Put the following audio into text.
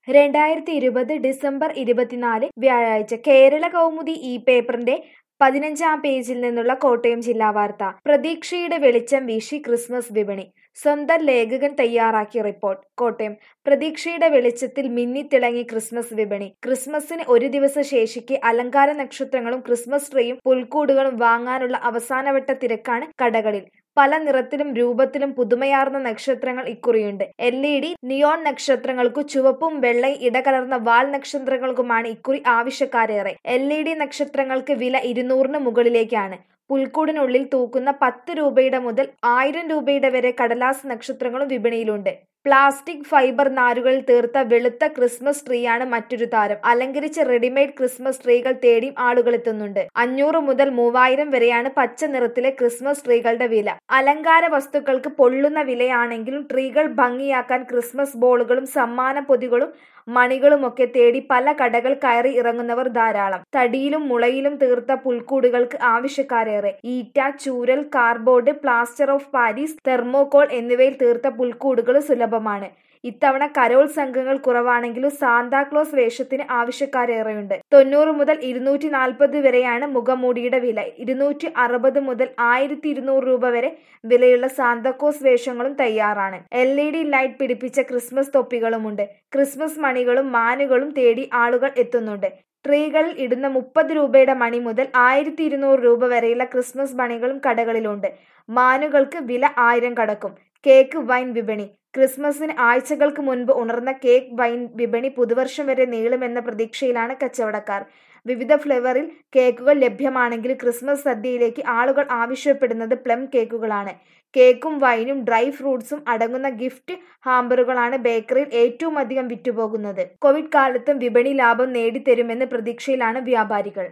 രണ്ടായിരത്തി ഇരുപത് ഡിസംബർ ഇരുപത്തിനാല് വ്യാഴാഴ്ച കേരള കൗമുദി ഈ പേപ്പറിന്റെ പതിനഞ്ചാം പേജിൽ നിന്നുള്ള കോട്ടയം ജില്ലാ വാർത്ത പ്രതീക്ഷയുടെ വെളിച്ചം വീശി ക്രിസ്മസ് വിപണി സ്വന്തം ലേഖകൻ തയ്യാറാക്കിയ റിപ്പോർട്ട് കോട്ടയം പ്രതീക്ഷയുടെ വെളിച്ചത്തിൽ മിന്നിത്തിളങ്ങി ക്രിസ്മസ് വിപണി ക്രിസ്മസിന് ഒരു ദിവസം ശേഷിക്കെ അലങ്കാര നക്ഷത്രങ്ങളും ക്രിസ്മസ് ട്രീയും പുൽക്കൂടുകളും വാങ്ങാനുള്ള അവസാനവട്ട തിരക്കാണ് കടകളിൽ പല നിറത്തിലും രൂപത്തിലും പുതുമയാർന്ന നക്ഷത്രങ്ങൾ ഇക്കുറിയുണ്ട് എൽ ഇ ഡി നിയോൺ നക്ഷത്രങ്ങൾക്കു ചുവപ്പും വെള്ളയും ഇടകലർന്ന വാൽ നക്ഷത്രങ്ങൾക്കുമാണ് ഇക്കുറി ആവശ്യക്കാരേറെ എൽ ഇ ഡി നക്ഷത്രങ്ങൾക്ക് വില ഇരുന്നൂറിന് മുകളിലേക്കാണ് പുൽക്കൂടിനുള്ളിൽ തൂക്കുന്ന പത്ത് രൂപയുടെ മുതൽ ആയിരം രൂപയുടെ വരെ കടലാസ് നക്ഷത്രങ്ങളും വിപണിയിലുണ്ട് പ്ലാസ്റ്റിക് ഫൈബർ നാരുകളിൽ തീർത്ത വെളുത്ത ക്രിസ്മസ് ട്രീയാണ് മറ്റൊരു താരം അലങ്കരിച്ച റെഡിമെയ്ഡ് ക്രിസ്മസ് ട്രീകൾ തേടിയും ആളുകൾ എത്തുന്നുണ്ട് അഞ്ഞൂറ് മുതൽ മൂവായിരം വരെയാണ് പച്ച നിറത്തിലെ ക്രിസ്മസ് ട്രീകളുടെ വില അലങ്കാര വസ്തുക്കൾക്ക് പൊള്ളുന്ന വിലയാണെങ്കിലും ട്രീകൾ ഭംഗിയാക്കാൻ ക്രിസ്മസ് ബോളുകളും സമ്മാന പൊതികളും മണികളുമൊക്കെ തേടി പല കടകൾ കയറി ഇറങ്ങുന്നവർ ധാരാളം തടിയിലും മുളയിലും തീർത്ത പുൽക്കൂടുകൾക്ക് ആവശ്യക്കാരേറെ ഈറ്റ ചൂരൽ cardboard plaster of Paris thermocol എന്നിവയിൽ തീർത്ത പുൽക്കൂടുകൾ സുലഭമാണ് ഇത്തവണ കരോൾ സംഘങ്ങൾ കുറവാണെങ്കിലും സാന്താക്ലോസ് വേഷത്തിന് ആവശ്യക്കാരേറെയുണ്ട് തൊണ്ണൂറ് മുതൽ ഇരുന്നൂറ്റി നാൽപ്പത് വരെയാണ് മുഖമൂടിയുടെ വില ഇരുന്നൂറ്റി അറുപത് മുതൽ ആയിരത്തി ഇരുന്നൂറ് രൂപ വരെ വിലയുള്ള സാന്താക്ലോസ് വേഷങ്ങളും തയ്യാറാണ് എൽ ഇ ഡി ലൈറ്റ് പിടിപ്പിച്ച ക്രിസ്മസ് തൊപ്പികളുമുണ്ട് ക്രിസ്മസ് മണികളും മാനുകളും തേടി ആളുകൾ എത്തുന്നുണ്ട് ട്രീകളിൽ ഇടുന്ന മുപ്പത് രൂപയുടെ മണി മുതൽ ആയിരത്തി ഇരുന്നൂറ് രൂപ വരെയുള്ള ക്രിസ്മസ് മണികളും കടകളിലുണ്ട് മാനുകൾക്ക് വില ആയിരം കടക്കും കേക്ക് വൈൻ വിപണി ക്രിസ്മസിന് ആഴ്ചകൾക്ക് മുൻപ് ഉണർന്ന കേക്ക് വൈൻ വിപണി പുതുവർഷം വരെ നീളുമെന്ന പ്രതീക്ഷയിലാണ് കച്ചവടക്കാർ വിവിധ ഫ്ലേവറിൽ കേക്കുകൾ ലഭ്യമാണെങ്കിൽ ക്രിസ്മസ് സദ്യയിലേക്ക് ആളുകൾ ആവശ്യപ്പെടുന്നത് പ്ലം കേക്കുകളാണ് കേക്കും വൈനും ഡ്രൈ ഫ്രൂട്ട്സും അടങ്ങുന്ന ഗിഫ്റ്റ് ഹാമ്പറുകളാണ് ബേക്കറിയിൽ ഏറ്റവും അധികം വിറ്റുപോകുന്നത് കോവിഡ് കാലത്തും വിപണി ലാഭം നേടിത്തരുമെന്ന് പ്രതീക്ഷയിലാണ് വ്യാപാരികൾ